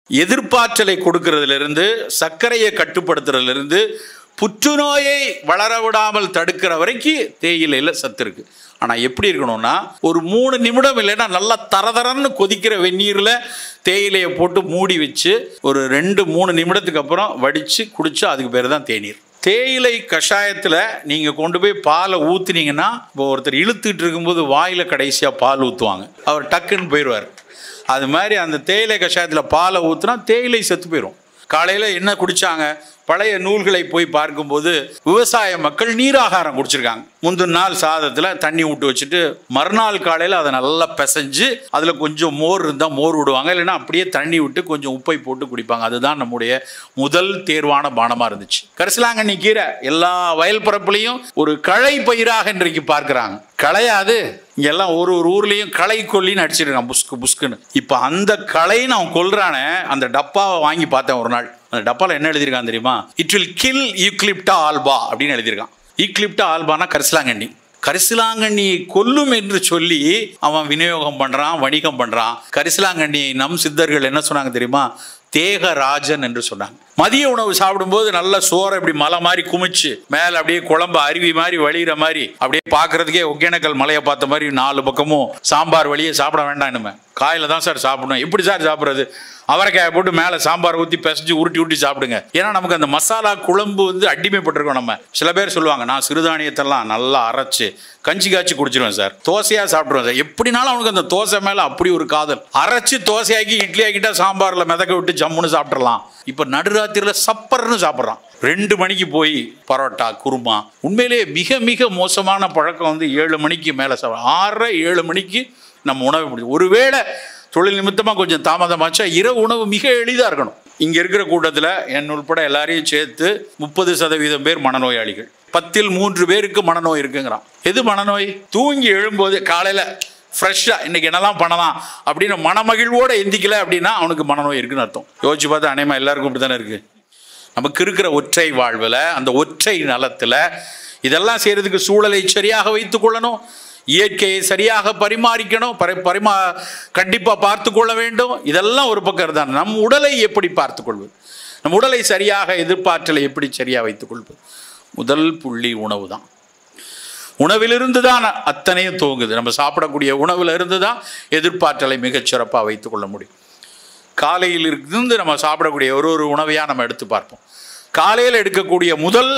எதிர்ப்பாற்றலை கொடுக்கறதிலிருந்து சர்க்கரையை கட்டுப்படுத்துறதுலேருந்து புற்றுநோயை வளர விடாமல் தடுக்கிற வரைக்கும் தேயிலையில் சத்து இருக்கு ஆனால் எப்படி இருக்கணும்னா ஒரு மூணு நிமிடம் இல்லைன்னா நல்லா தரதரன்னு கொதிக்கிற வெந்நீரில் தேயிலையை போட்டு மூடி வச்சு ஒரு ரெண்டு மூணு நிமிடத்துக்கு அப்புறம் வடித்து குடிச்சா அதுக்கு பேர் தான் தேநீர் தேயிலை கஷாயத்தில் நீங்கள் கொண்டு போய் பாலை ஊற்றுனீங்கன்னா இப்போ ஒருத்தர் இழுத்துட்டு இருக்கும்போது வாயில் கடைசியாக பால் ஊற்றுவாங்க அவர் டக்குன்னு போயிடுவார் அது மாதிரி அந்த தேயிலை கஷாயத்தில் பாலை ஊற்றுனா தேயிலை செத்து போயிடும் காலையில் என்ன குடிச்சாங்க பழைய நூல்களை போய் பார்க்கும்போது விவசாய மக்கள் நீராகாரம் குடிச்சிருக்காங்க முந்தின நாள் சாதத்தில் தண்ணி விட்டு வச்சுட்டு மறுநாள் காலையில் அதை நல்லா பிசைஞ்சு அதில் கொஞ்சம் மோர் இருந்தால் மோர் விடுவாங்க இல்லைன்னா அப்படியே தண்ணி விட்டு கொஞ்சம் உப்பை போட்டு குடிப்பாங்க அதுதான் நம்முடைய முதல் தேர்வான பானமாக இருந்துச்சு கரிசலாங்கண்ணி கீரை எல்லா வயல் பரப்புலையும் ஒரு களை பயிராக இன்றைக்கு பார்க்குறாங்க களையாது இங்கெல்லாம் ஒரு ஒரு ஊர்லேயும் களை கொல்லின்னு அடிச்சிருக்கான் புஸ்கு புஸ்குன்னு இப்போ அந்த களைன்னு அவன் கொல்றானே அந்த டப்பாவை வாங்கி பார்த்தேன் ஒரு நாள் அந்த டப்பாவில் என்ன எழுதியிருக்கான் தெரியுமா it will kill eclipta alba அப்படின்னு எழுதியிருக்கான் ஈக்லிப்டா ஆல்பானா கரிசலாங்கண்ணி கரிசலாங்கண்ணியை கொல்லும் என்று சொல்லி அவன் விநியோகம் பண்றான் வணிகம் பண்றான் கரிசலாங்கண்ணியை நம் சித்தர்கள் என்ன சொன்னாங்க தெரியுமா தேகராஜன் என்று சொன்னாங்க மதிய உணவு சாப்பிடும்போது நல்ல சோறை இப்படி மலை மாதிரி குமிச்சு மேல அப்படியே குழம்பு அருவி மாதிரி வழிகிற மாதிரி அப்படியே பார்க்கறதுக்கே ஒகேனக்கல் மலையை பார்த்த மாதிரி நாலு பக்கமும் சாம்பார் வழியே சாப்பிட வேண்டாம் இனிமே காயில தான் சார் சாப்பிடணும் எப்படி சார் சாப்பிட்றது அவரைக்காயை போட்டு மேலே சாம்பார் ஊற்றி பிசைஞ்சு உருட்டி உருட்டி சாப்பிடுங்க ஏன்னா நமக்கு அந்த மசாலா குழம்பு வந்து அடிமைப்பட்டிருக்கோம் நம்ம சில பேர் சொல்லுவாங்க நான் சிறுதானியத்தெல்லாம் நல்லா அரைச்சு கஞ்சி காய்ச்சி குடிச்சிருவேன் சார் தோசையாக சாப்பிடுவேன் சார் எப்படினாலும் அவனுக்கு அந்த தோசை மேலே அப்படி ஒரு காதல் அரைச்சு தோசையாக்கி இட்லி ஆக்கிட்டா சாம்பாரில் மிதக்க விட்டு ஜம்முன்னு சாப்பிட்றலாம் இப்போ நடுராத்திரியில் சப்பர்னு சாப்பிட்றான் ரெண்டு மணிக்கு போய் பரோட்டா குருமா உண்மையிலேயே மிக மிக மோசமான பழக்கம் வந்து ஏழு மணிக்கு மேலே சாப்பிட ஆறரை ஏழு மணிக்கு நம்ம உணவு முடியும் ஒருவேளை தொழில் நிமித்தமாக கொஞ்சம் தாமதமாச்சா இரவு உணவு மிக எளிதாக இருக்கணும் இங்கே இருக்கிற கூட்டத்தில் என் உள்பட எல்லாரையும் சேர்த்து முப்பது சதவீதம் பேர் மனநோயாளிகள் பத்தில் மூன்று பேருக்கு மனநோய் இருக்குங்கிறான் எது மனநோய் தூங்கி எழும்போது காலையில் ஃப்ரெஷ்ஷாக இன்னைக்கு என்னெல்லாம் பண்ணலாம் அப்படின்னு மனமகிழ்வோடு எந்திக்கல அப்படின்னா அவனுக்கு மனநோய் இருக்குன்னு அர்த்தம் யோசிச்சு பார்த்தா அநேகமாக எல்லாருக்கும் இப்படி தானே இருக்குது நமக்கு இருக்கிற ஒற்றை வாழ்வில் அந்த ஒற்றை நலத்தில் இதெல்லாம் செய்கிறதுக்கு சூழலை சரியாக வைத்துக் கொள்ளணும் இயற்கையை சரியாக பரிமாறிக்கணும் பரி பரிமா கண்டிப்பாக பார்த்து கொள்ள வேண்டும் இதெல்லாம் ஒரு பக்கம் தான் நம் உடலை எப்படி பார்த்து கொள்வது நம் உடலை சரியாக எதிர்ப்பாற்றலை எப்படி சரியாக வைத்துக் கொள்வது முதல் புள்ளி உணவு தான் உணவிலிருந்து தான் அத்தனையும் தூங்குது நம்ம சாப்பிடக்கூடிய உணவில் இருந்து தான் எதிர்ப்பாற்றலை மிகச்சிறப்பாக வைத்துக் கொள்ள முடியும் காலையில் இருந்து நம்ம சாப்பிடக்கூடிய ஒரு ஒரு உணவையாக நம்ம எடுத்து பார்ப்போம் காலையில் எடுக்கக்கூடிய முதல்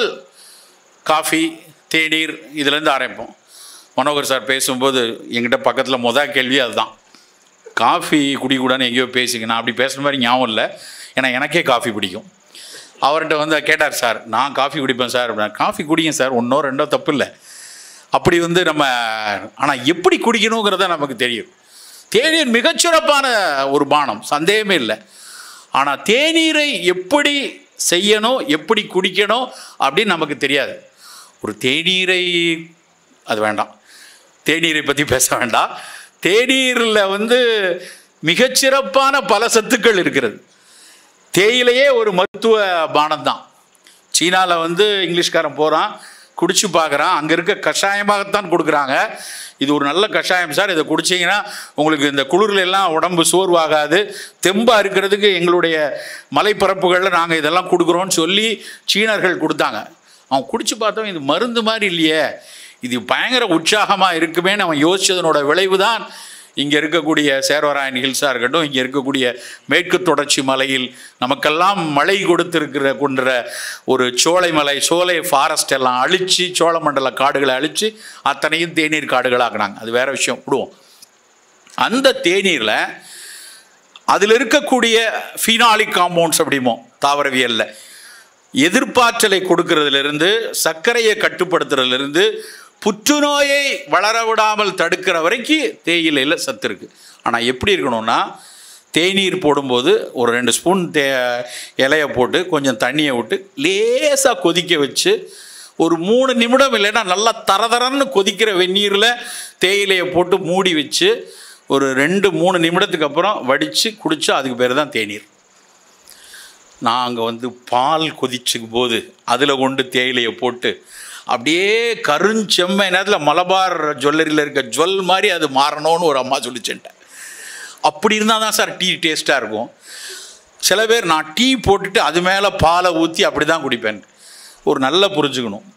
காஃபி தேநீர் இதுலேருந்து ஆரம்பிப்போம் மனோகர் சார் பேசும்போது எங்கிட்ட பக்கத்தில் முத கேள்வி அதுதான் காஃபி குடிக்கூடாதுன்னு எங்கேயோ பேசிங்க நான் அப்படி பேசுகிற மாதிரி ஞாபகம் இல்லை ஏன்னா எனக்கே காஃபி பிடிக்கும் அவர்கிட்ட வந்து கேட்டார் சார் நான் காஃபி குடிப்பேன் சார் அப்படின்னா காஃபி குடிங்க சார் ஒன்றோ ரெண்டோ தப்பு இல்லை அப்படி வந்து நம்ம ஆனால் எப்படி குடிக்கணுங்கிறத நமக்கு தெரியும் தேநீர் மிகச்சிறப்பான ஒரு பானம் சந்தேகமே இல்லை ஆனால் தேநீரை எப்படி செய்யணும் எப்படி குடிக்கணும் அப்படின்னு நமக்கு தெரியாது ஒரு தேநீரை அது வேண்டாம் தேநீரை பற்றி பேச வேண்டாம் தேநீரில் வந்து மிகச்சிறப்பான பல சத்துக்கள் இருக்கிறது தேயிலையே ஒரு மருத்துவ பானம் தான் சீனாவில் வந்து இங்கிலீஷ்காரன் போகிறான் குடிச்சு பார்க்குறான் அங்கே இருக்க கஷாயமாகத்தான் கொடுக்குறாங்க இது ஒரு நல்ல கஷாயம் சார் இதை குடிச்சிங்கன்னா உங்களுக்கு இந்த குளிர்ல எல்லாம் உடம்பு சோர்வாகாது தெம்பாக இருக்கிறதுக்கு எங்களுடைய மலைப்பரப்புகளில் நாங்கள் இதெல்லாம் கொடுக்குறோன்னு சொல்லி சீனர்கள் கொடுத்தாங்க அவன் குடிச்சு பார்த்தவன் இது மருந்து மாதிரி இல்லையே இது பயங்கர உற்சாகமாக இருக்குமேன்னு அவன் யோசிச்சதனோட விளைவு தான் இங்கே இருக்கக்கூடிய சேர்வராயன் ஹில்ஸாக இருக்கட்டும் இங்கே இருக்கக்கூடிய மேற்கு தொடர்ச்சி மலையில் நமக்கெல்லாம் மழை கொடுத்திருக்கிற கொன்ற ஒரு சோலைமலை சோலை ஃபாரஸ்ட் எல்லாம் அழித்து சோழமண்டல காடுகளை அழித்து அத்தனையும் தேநீர் காடுகளாக்குனாங்க அது வேற விஷயம் விடுவோம் அந்த தேநீரில் அதில் இருக்கக்கூடிய ஃபீனாலிக் காம்பவுண்ட்ஸ் அப்படிமோ தாவரவியலில் எதிர்ப்பாற்றலை கொடுக்கறதுலேருந்து சர்க்கரையை கட்டுப்படுத்துறதுலேருந்து புற்றுநோயை வளர விடாமல் தடுக்கிற வரைக்கும் தேயிலையில் சத்து இருக்குது ஆனால் எப்படி இருக்கணும்னா தேநீர் போடும்போது ஒரு ரெண்டு ஸ்பூன் தே இலையை போட்டு கொஞ்சம் தண்ணியை விட்டு லேசாக கொதிக்க வச்சு ஒரு மூணு நிமிடம் இல்லைன்னா நல்லா தரதரன்னு கொதிக்கிற வெந்நீரில் தேயிலையை போட்டு மூடி வச்சு ஒரு ரெண்டு மூணு நிமிடத்துக்கு அப்புறம் வடித்து குடித்தா அதுக்கு பேர் தான் தேநீர் நாங்கள் வந்து பால் கொதிச்சுக்கும் போது அதில் கொண்டு தேயிலையை போட்டு அப்படியே கருஞ்செம்மை நேரத்தில் மலபார் ஜுவல்லரியில் இருக்க ஜுவல் மாதிரி அது மாறணும்னு ஒரு அம்மா சொல்லிச்சுட்டேன் அப்படி இருந்தால் தான் சார் டீ டேஸ்ட்டாக இருக்கும் சில பேர் நான் டீ போட்டுட்டு அது மேலே பாலை ஊற்றி அப்படி தான் குடிப்பேன் ஒரு நல்ல புரிஞ்சுக்கணும்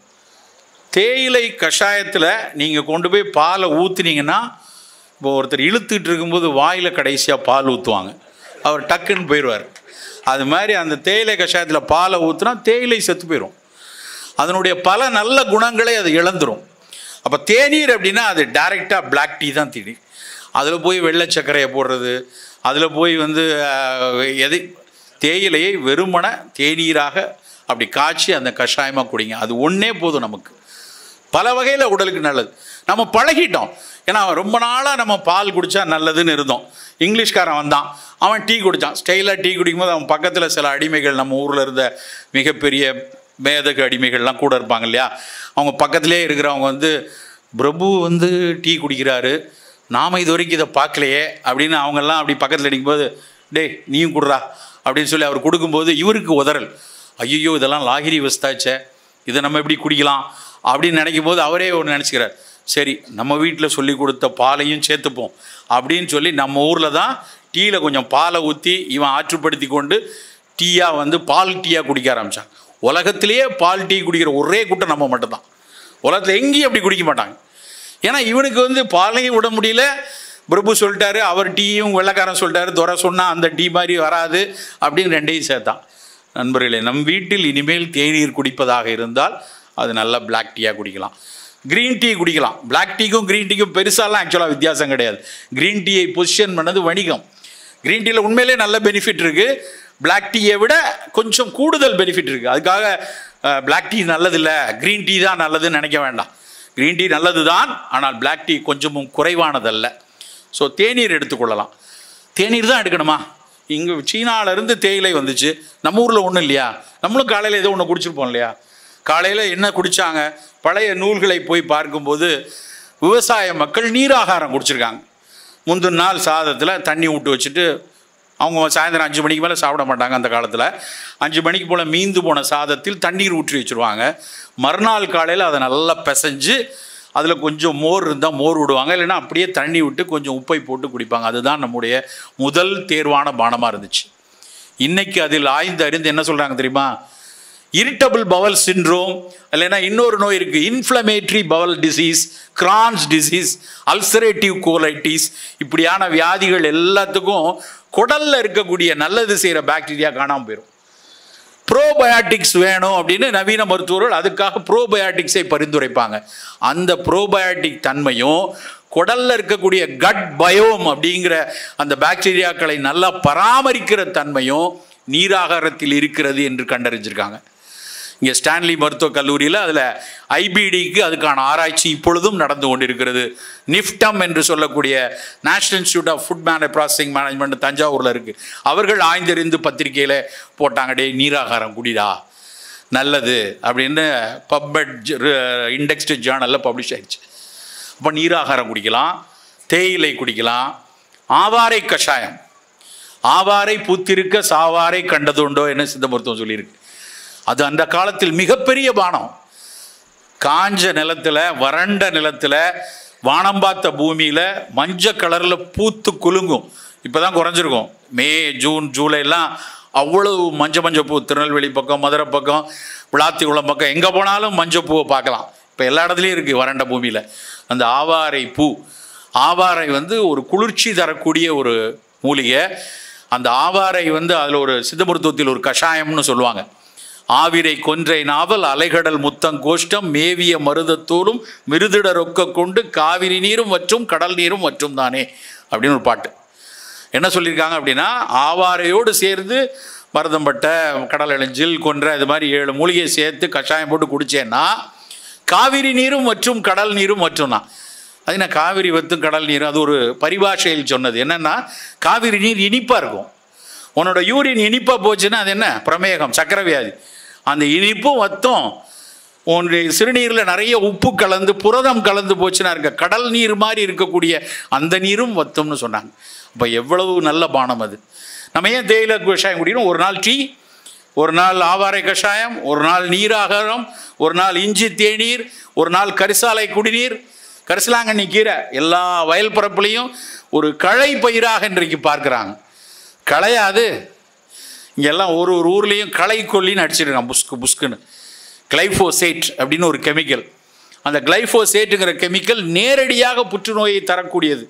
தேயிலை கஷாயத்தில் நீங்கள் கொண்டு போய் பாலை ஊற்றுனீங்கன்னா இப்போ ஒருத்தர் இழுத்துட்டு இருக்கும்போது வாயில் கடைசியாக பால் ஊற்றுவாங்க அவர் டக்குன்னு போயிடுவார் அது மாதிரி அந்த தேயிலை கஷாயத்தில் பாலை ஊற்றுனா தேயிலை செத்து போயிடும் அதனுடைய பல நல்ல குணங்களை அது இழந்துரும் அப்போ தேநீர் அப்படின்னா அது டைரெக்டாக Black டீ தான் தீனி அதில் போய் வெள்ளை சர்க்கரையை போடுறது அதில் போய் வந்து அஹ், எதை தேயிலையை வெறுமன தேநீராக அப்படி காய்ச்சி அந்த கஷாயமாக குடிங்க அது ஒன்றே போதும் நமக்கு பல வகையில் உடலுக்கு நல்லது நம்ம பழகிட்டோம் ஏன்னா ரொம்ப நாளாக நம்ம பால் குடித்தா நல்லதுன்னு இருந்தோம் இங்கிலீஷ்காரன் வந்தான் அவன் டீ குடித்தான் ஸ்டைலாக டீ குடிக்கும்போது அவன் பக்கத்தில் சில அடிமைகள் நம்ம ஊரில் இருந்த மிகப்பெரிய மேதகு அடிமைகள்லாம் கூட இருப்பாங்க இல்லையா அவங்க பக்கத்திலே இருக்கிறவங்க வந்து பிரபு வந்து டீ குடிக்கிறாரு நாம் இது வரைக்கும் இதை பார்க்கலையே அப்படின்னு அவங்கெல்லாம் அப்படி பக்கத்தில் நிற்கும்போது டேய் நீயும் குடுறா அப்படின்னு சொல்லி அவர் கொடுக்கும்போது இவருக்கு உதறல் ஐயோ இதெல்லாம் லாகிரி வஸ்தாச்சே இதை நம்ம எப்படி குடிக்கலாம் அப்படின்னு நினைக்கும் போது அவரே ஒன்று நினச்சிக்கிறார் சரி நம்ம வீட்டில் சொல்லி கொடுத்த பாலையும் சேர்த்துப்போம் அப்படின்னு சொல்லி நம்ம ஊரில் தான் டீயில் கொஞ்சம் பாலை ஊற்றி இவன் ஆற்றுப்படுத்தி கொண்டு டீயாக வந்து பால் டீயாக குடிக்க ஆரம்பித்தான் உலகத்திலேயே பால் டீ குடிக்கிற ஒரே கூட்டம் நம்ம மட்டும்தான் உலகத்தில் எங்கேயும் அப்படி குடிக்க மாட்டாங்க ஏன்னா இவனுக்கு வந்து பாலையும் விட முடியல பிரபு சொல்லிட்டாரு அவர் டீயும் வெள்ளைக்காரன் சொல்லிட்டாரு துறை சொன்னால் அந்த டீ மாதிரி வராது அப்படின்னு ரெண்டையும் சேர்த்தான் நண்பர்களே நம் வீட்டில் இனிமேல் தேநீர் குடிப்பதாக இருந்தால் அது நல்லா பிளாக் டீயாக குடிக்கலாம் க்ரீன் டீ குடிக்கலாம் பிளாக் டீக்கும் க்ரீன் டீக்கும் பெருசாலாம் ஆக்சுவலாக வித்தியாசம் கிடையாது க்ரீன் டீயை பொசிஷன் பண்ணது வணிகம் க்ரீன் டீயில் உண்மையிலே நல்ல பெனிஃபிட் இருக்குது பிளாக் டீயை விட கொஞ்சம் கூடுதல் பெனிஃபிட் இருக்குது அதுக்காக பிளாக் டீ நல்லதில்லை க்ரீன் டீ தான் நல்லதுன்னு நினைக்க வேண்டாம் க்ரீன் டீ நல்லது தான் ஆனால் பிளாக் டீ கொஞ்சமும் குறைவானதல்ல ஸோ தேநீர் எடுத்துக்கொள்ளலாம் தேநீர் தான் எடுக்கணுமா இங்கே சீனாவிலேருந்து தேயிலை வந்துச்சு நம்ம ஊரில் ஒன்றும் இல்லையா நம்மளும் காலையில் ஏதோ ஒன்று குடிச்சிருப்போம் இல்லையா காலையில் என்ன குடித்தாங்க பழைய நூல்களை போய் பார்க்கும்போது விவசாய மக்கள் நீராகாரம் குடிச்சிருக்காங்க முந்தின நாள் சாதத்தில் தண்ணி விட்டு வச்சுட்டு அவங்க சாயந்தரம் அஞ்சு மணிக்கு மேலே சாப்பிட மாட்டாங்க அந்த காலத்தில் அஞ்சு மணிக்கு போல் மீந்து போன சாதத்தில் தண்ணீர் ஊற்றி வச்சுருவாங்க மறுநாள் காலையில் அதை நல்லா பிசைஞ்சு அதில் கொஞ்சம் மோர் இருந்தால் மோர் விடுவாங்க இல்லைன்னா அப்படியே தண்ணி விட்டு கொஞ்சம் உப்பை போட்டு குடிப்பாங்க அதுதான் நம்முடைய முதல் தேர்வான பானமாக இருந்துச்சு இன்னைக்கு அதில் ஆய்ந்து அறிந்து என்ன சொல்கிறாங்க தெரியுமா இரிட்டபிள் பவல் சின்ரோம் இல்லைன்னா இன்னொரு நோய் இருக்குது inflammatory bowel disease Crohn's disease ulcerative colitis இப்படியான வியாதிகள் எல்லாத்துக்கும் குடல்ல இருக்கக்கூடிய நல்லது செய்கிற பாக்டீரியா காணாமல் போயிடும் ப்ரோபயாட்டிக்ஸ் வேணும் அப்படின்னு நவீன மருத்துவர்கள் அதுக்காக ப்ரோபயாட்டிக்ஸை பரிந்துரைப்பாங்க அந்த ப்ரோபயாட்டிக் தன்மையும் குடல்ல இருக்கக்கூடிய கட் பயோம் அப்படிங்கிற அந்த பாக்டீரியாக்களை நல்லா பராமரிக்கிற தன்மையும் நீராகாரத்தில் இருக்கிறது என்று கண்டறிஞ்சிருக்காங்க இங்கே ஸ்டான்லி மருத்துவக் கல்லூரியில் அதில் ஐபிடிக்கு அதுக்கான ஆராய்ச்சி இப்பொழுதும் நடந்து கொண்டிருக்கிறது நிஃப்டம் என்று சொல்லக்கூடிய national institute of food mane processing management தஞ்சாவூரில் இருக்குது அவர்கள் ஆய்ந்தறிந்து பத்திரிக்கையில் போட்டாங்க டே நீராகாரம் குடிடா நல்லது அப்படின்னு பப்பட் இண்டெக்ஸ்டு ஜேர்னலில் பப்ளிஷ் ஆயிடுச்சு அப்போ நீராகாரம் குடிக்கலாம் தேயிலை குடிக்கலாம் ஆவாரை கஷாயம் ஆவாரை பூத்திருக்க சாவாரை கண்டதுண்டோ என்ன சித்த மருத்துவம் சொல்லியிருக்கு அது அந்த காலத்தில் மிகப்பெரிய பானம் காஞ்ச நிலத்தில் வறண்ட நிலத்தில் வானம் பார்த்த பூமியில் மஞ்சள் கலரில் பூத்து குலுங்கும் இப்போ தான் குறைஞ்சிருக்கும் மே ஜூன் ஜூலைலாம் அவ்வளவு மஞ்சள் மஞ்சள் பூ திருநெல்வேலி பக்கம் மதுரை பக்கம் விளாத்திக்குளம் பக்கம் எங்கே போனாலும் மஞ்சள் பூவை பார்க்கலாம் இப்போ எல்லா இடத்துலையும் இருக்குது வறண்ட பூமியில் அந்த ஆவாரை பூ ஆவாரை வந்து ஒரு குளிர்ச்சி தரக்கூடிய ஒரு மூலிகை அந்த ஆவாரை வந்து அதில் ஒரு சித்த மருத்துவத்தில் ஒரு கஷாயம்னு சொல்லுவாங்க ஆவிரை கொன்றை நாவல் அலைகடல் முத்தம் கோஷ்டம் மேவிய மருதத்தூளும் மிருதிட ரொக்க கொண்டு காவிரி நீரும் மற்றும் கடல் நீரும் மற்றும் தானே அப்படின்னு ஒரு பாட்டு என்ன சொல்லியிருக்காங்க அப்படின்னா ஆவாரையோடு சேர்ந்து மருதம்பட்டை கடல் இளஞ்சில் கொன்ற இது மாதிரி ஏழு மூலிகையை சேர்த்து கஷாயம் போட்டு குடிச்சேன்னா காவிரி நீரும் மற்றும் கடல் நீரும் மற்றும் தான் அது என்ன காவிரி வத்தும் கடல் நீரும் அது ஒரு பரிபாஷையில் சொன்னது என்னன்னா காவிரி நீர் இனிப்பாக இருக்கும் உன்னோட யூரின் இனிப்பாக போச்சுன்னா அது என்ன பிரமேகம் சக்கரை வியாதி அந்த இனிப்பும் வத்தும் உன்னுடைய சிறுநீரில் நிறைய உப்பு கலந்து புரதம் கலந்து போச்சுன்னா இருக்க கடல் நீர் மாதிரி இருக்கக்கூடிய அந்த நீரும் வத்தும்னு சொன்னாங்க அப்போ எவ்வளவு நல்ல பானம் அது நம்ம ஏன் தேயிலை கஷாயம் குடிக்கணும் ஒரு நாள் டீ ஒரு நாள் ஆவாரை கஷாயம் ஒரு நாள் நீராகாரம் ஒரு நாள் இஞ்சி தேநீர் ஒரு நாள் கரிசாலை குடிநீர் கரிசலாங்கண்ணி கீரை எல்லா வயல் பரப்புலையும் ஒரு களை பயிராக இன்றைக்கு பார்க்குறாங்க களையாது இங்கெல்லாம் ஒரு ஒரு ஊர்லேயும் களை கொல்லின்னு அடிச்சிருக்கான் புஸ்கு புஸ்குன்னு கிளைஃபோசேட் அப்படின்னு ஒரு கெமிக்கல் அந்த கிளைஃபோசேட்டுங்கிற கெமிக்கல் நேரடியாக புற்றுநோயை தரக்கூடியது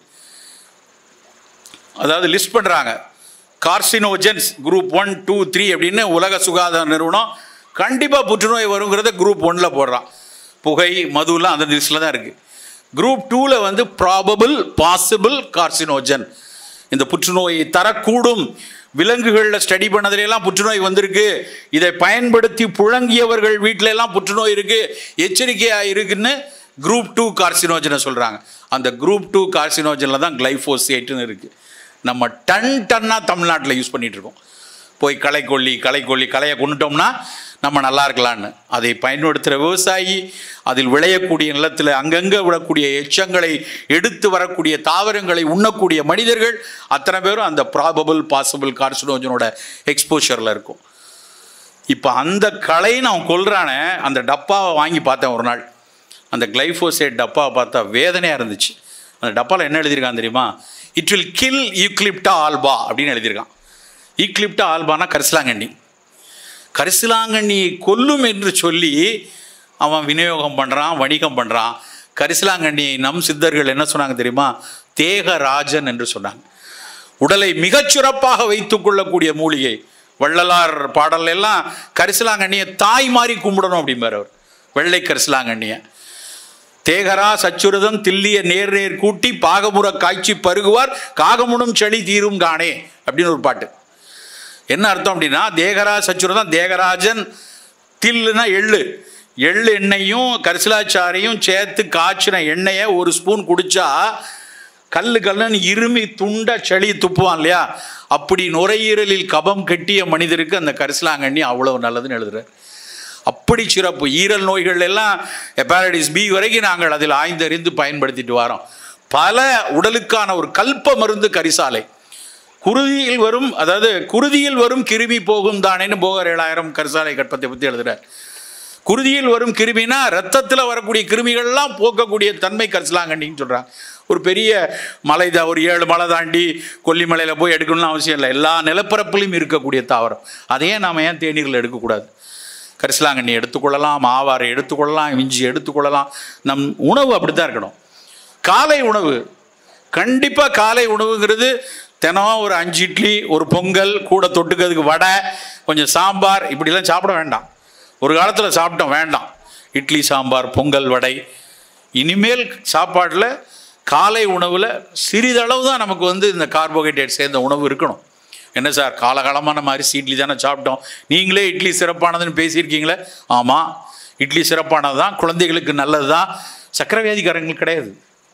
அதாவது லிஸ்ட் பண்ணுறாங்க carcinogens group one two three அப்படின்னு உலக சுகாதார நிறுவனம் கண்டிப்பாக புற்றுநோய் வருங்கிறத குரூப் ஒன்னில் போடுறான் புகை மதுலாம் அந்த லிஸ்ட்டில் தான் இருக்குது குரூப் டூவில் வந்து ப்ராபபிள் பாசிபிள் கார்சினோஜன் இந்த புற்றுநோயை தரக்கூடும் விலங்குகளில் ஸ்டடி பண்ணதுல எல்லாம் புற்றுநோய் வந்திருக்கு இதை பயன்படுத்தி புழங்கியவர்கள் வீட்டில எல்லாம் புற்றுநோய் இருக்கு எச்சரிக்கையாக இருக்குன்னு குரூப் டூ கார்சினோஜனை சொல்கிறாங்க அந்த குரூப் டூ கார்சினோஜனில் தான் கிளைஃபோசேட்டுன்னு இருக்குது நம்ம டன் டன்னாக தமிழ்நாட்டில் யூஸ் பண்ணிட்டு இருக்கோம் போய் களை கொல்லி களை கொல்லி களையை கொண்டுட்டோம்னா நம்ம நல்லா இருக்கலான்னு அதை பயன்படுத்துகிற விவசாயி அதில் விளையக்கூடிய நிலத்தில் அங்கங்கே விடக்கூடிய எச்சங்களை எடுத்து வரக்கூடிய தாவரங்களை உண்ணக்கூடிய மனிதர்கள் அத்தனை பேரும் அந்த ப்ராபபிள் பாசிபிள் கார்சினோஜனோட எக்ஸ்போஷரில் இருக்கும் இப்போ அந்த களையை நான் கொல்றானே அந்த டப்பாவை வாங்கி பார்த்தேன் ஒரு நாள் அந்த கிளைஃபோசேட் டப்பாவை பார்த்தா வேதனையாக இருந்துச்சு அந்த டப்பாவில் என்ன எழுதியிருக்கான் தெரியுமா it will kill eclipta alba அப்படின்னு எழுதியிருக்கான் ஈக்லிப்டா ஆல்பானா கரிசலாங்கண்ணி கரிசலாங்கண்ணியை கொல்லும் என்று சொல்லி அவன் விநியோகம் பண்ணுறான் வணிகம் பண்ணுறான் கரிசலாங்கண்ணியை நம் சித்தர்கள் என்ன சொன்னாங்க தெரியுமா தேகராஜன் என்று சொன்னாங்க உடலை மிகச்சிறப்பாக வைத்துக் கொள்ளக்கூடிய மூலிகை வள்ளலார் பாடல் எல்லாம் கரிசலாங்கண்ணியை தாய் மாதிரி கும்பிடணும் அப்படிம்பார் அவர் வெள்ளை கரிசலாங்கண்ணியை தேகரா சச்சுரதம் தில்லிய நேர் நேர் கூட்டி பாகமுற காய்ச்சி பருகுவார் காகமுனும் செளி தீரும் காணே அப்படின்னு ஒரு பாட்டு என்ன அர்த்தம் அப்படின்னா தேகரா சச்சுரதம் தேகராஜன் தில்லுனா எள்ளு எள்ளு எண்ணெயும் கரிசலாச்சாரையும் சேர்த்து காய்ச்சின எண்ணெயை ஒரு ஸ்பூன் குடிச்சா கல்லு கல்லுன்னு இருமி துண்ட செளி துப்புவான் இல்லையா அப்படி நுரையீரலில் கபம் கட்டிய மனிதருக்கு அந்த கரிசலாங்கண்ணி அவ்வளவு நல்லதுன்னு எழுதுறார் அப்படி சிறப்பு ஈரல் நோய்கள் எல்லாம் ஹெப்பாடைட்டிஸ் பி வரைக்கும் நாங்கள் அதில் ஆய்ந்தறிந்து பயன்படுத்திட்டு வரோம் பல உடலுக்கான ஒரு கல்ப மருந்து கரிசாலை குருதியில் வரும் அதாவது குருதியில் வரும் கிருமி போகும் தானேன்னு போகர் ஏழாயிரம் கரிசாலை கற்பத்தை பற்றி எழுதுறார் குருதியில் வரும் கிருமினா ரத்தத்தில் வரக்கூடிய கிருமிகள்லாம் போக்கக்கூடிய தன்மை கரிசலாங்கண்ணின்னு சொல்கிறாங்க ஒரு பெரிய மலை தான் ஒரு ஏழு மலை தாண்டி கொல்லிமலையில் போய் எடுக்கணும்னு அவசியம் இல்லை எல்லா நிலப்பரப்புலையும் இருக்கக்கூடிய தாவரம் அதையே நாம் ஏன் தேநீரில் எடுக்கக்கூடாது கரிசலாங்கண்ணி எடுத்துக்கொள்ளலாம் ஆவாரை எடுத்துக்கொள்ளலாம் இஞ்சி எடுத்துக்கொள்ளலாம் நம் உணவு அப்படி தான் இருக்கணும் காலை உணவு கண்டிப்பாக காலை உணவுங்கிறது தினம் ஒரு அஞ்சு இட்லி ஒரு பொங்கல் கூட தொட்டுக்கிறதுக்கு வடை கொஞ்சம் சாம்பார் இப்படிலாம் சாப்பிட வேண்டாம் ஒரு காலத்தில் சாப்பிட்டோம் வேண்டாம் இட்லி சாம்பார் பொங்கல் வடை இனிமேல் சாப்பாட்டில் காலை உணவில் சிறிதளவு தான் நமக்கு வந்து இந்த கார்போஹைட்ரேட் சேர்ந்த உணவு இருக்கணும் என்ன சார் காலகாலமாக நம்ம அரிசி இட்லி தானே சாப்பிட்டோம் நீங்களே இட்லி சிறப்பானதுன்னு பேசியிருக்கீங்களே ஆமாம் இட்லி சிறப்பானது தான் குழந்தைகளுக்கு நல்லது தான் சக்கரை வியாதிக்காரங்களுக்கு கிடையாது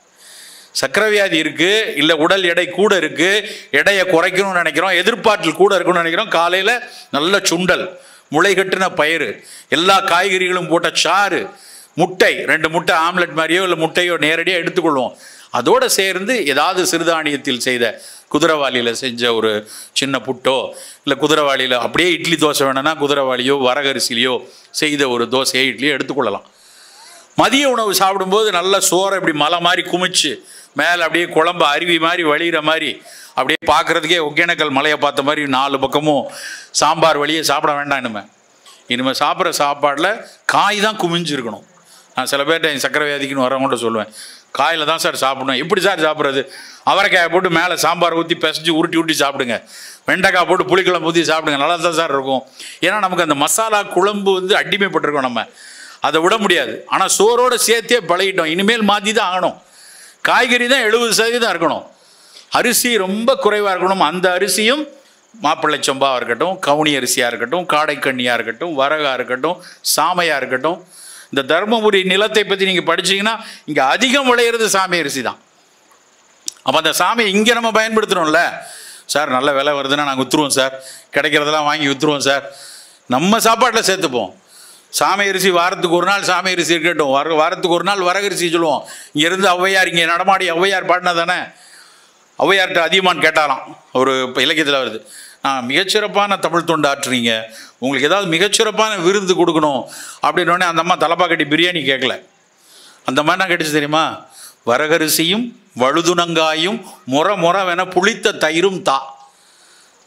சக்கரை வியாதி இருக்குது இல்லை உடல் எடை கூட இருக்குது எடையை குறைக்கணும்னு நினைக்கிறோம் எதிர்பார்ட்டில் கூட இருக்கணும்னு நினைக்கிறோம் காலையில் நல்ல சுண்டல் முளை கட்டின பயிறு எல்லா காய்கறிகளும் போட்ட சாறு முட்டை ரெண்டு முட்டை ஆம்லெட் மாதிரியோ இல்லை முட்டையோ நேரடியாக எடுத்துக்கொள்வோம் அதோடு சேர்ந்து ஏதாவது சிறுதானியத்தில் செய்த குதிரவாளியில் செஞ்ச ஒரு சின்ன புட்டோ இல்லை குதிரவாளியில் அப்படியே இட்லி தோசை வேணும்னா குதிரவாளியோ வரகரிசிலையோ செய்த ஒரு தோசையோ இட்லியோ எடுத்துக்கொள்ளலாம் மதிய உணவு சாப்பிடும்போது நல்ல சோறை இப்படி மலை மாதிரி குமிச்சு மேலே அப்படியே குழம்பு அருவி மாதிரி வழிகிற மாதிரி அப்படியே பார்க்குறதுக்கே ஒகேனக்கல் மலையை பார்த்த மாதிரி நாலு பக்கமும் சாம்பார் வழியே சாப்பிட வேண்டாம் இனிமேல் இனிமேல் சாப்பிட்ற சாப்பாடில் காய் தான் குமிஞ்சிருக்கணும் நான் சில பேர்ட்ட என் சக்கரை வியாதிக்குன்னு வரவங்கள்ட்ட சொல்லுவேன் காயில் தான் சார் சாப்பிடணும் எப்படி சார் சாப்பிட்றது அவரைக்காயை போட்டு மேலே சாம்பார் ஊற்றி பிசைஞ்சு உருட்டி உருட்டி சாப்பிடுங்க வெண்டைக்காய் போட்டு புளிக்குழம்பு ஊற்றி சாப்பிடுங்க நல்லா தான் சார் இருக்கும் ஏன்னா நமக்கு அந்த மசாலா குழம்பு வந்து அடிமைப்பட்டிருக்கோம் நம்ம அதை விட முடியாது ஆனால் சோறோடு சேர்த்தே பழகிட்டோம் இனிமேல் மாற்றி தான் ஆகணும் காய்கறி தான் எழுபது சதவீதம் இருக்கணும் அரிசி ரொம்ப குறைவாக இருக்கணும் அந்த அரிசியும் மாப்பிள்ளை சம்பாவாக இருக்கட்டும் கவுனி அரிசியாக இருக்கட்டும் காடைக்கண்ணியாக இருக்கட்டும் வரகாக இருக்கட்டும் சாமையாக இருக்கட்டும் இந்த தருமபுரி நிலத்தை பற்றி நீங்கள் படிச்சீங்கன்னா இங்கே அதிகம் விளையிறது சாமி அரிசி தான் அப்போ அந்த சாமியை இங்கே நம்ம பயன்படுத்துகிறோம்ல சார் நல்ல விலை வருதுன்னா நாங்கள் விற்றுருவோம் சார் கிடைக்கிறதெல்லாம் வாங்கி விற்றுருவோம் சார் நம்ம சாப்பாட்டில் சேர்த்துப்போம் சாமி அரிசி வாரத்துக்கு ஒரு நாள் சாமி அரிசி இருக்கட்டும் வர வாரத்துக்கு ஒரு நாள் வரகரிசி சொல்லுவோம் இங்கேருந்து ஔவையார் இங்கே நடமாடி ஔவையார் பாடினா தானே ஔவையார்கிட்ட அதிகமான்னு கேட்டாலாம் ஒரு இப்போ இலக்கியத்தில் வருது நான் மிகச்சிறப்பான தமிழ் தொண்டு ஆற்றுறீங்க உங்களுக்கு ஏதாவது மிகச்சிறப்பான விருது கொடுக்கணும் அப்படின்னோடனே அந்த அம்மா தலப்பா கட்டி பிரியாணி கேட்கல அந்த மாதிரி நான் கேட்டுச்சு தெரியுமா வரகரிசியும் வழுதுணங்காயும் முற முற வேண புளித்த தயிரும் தா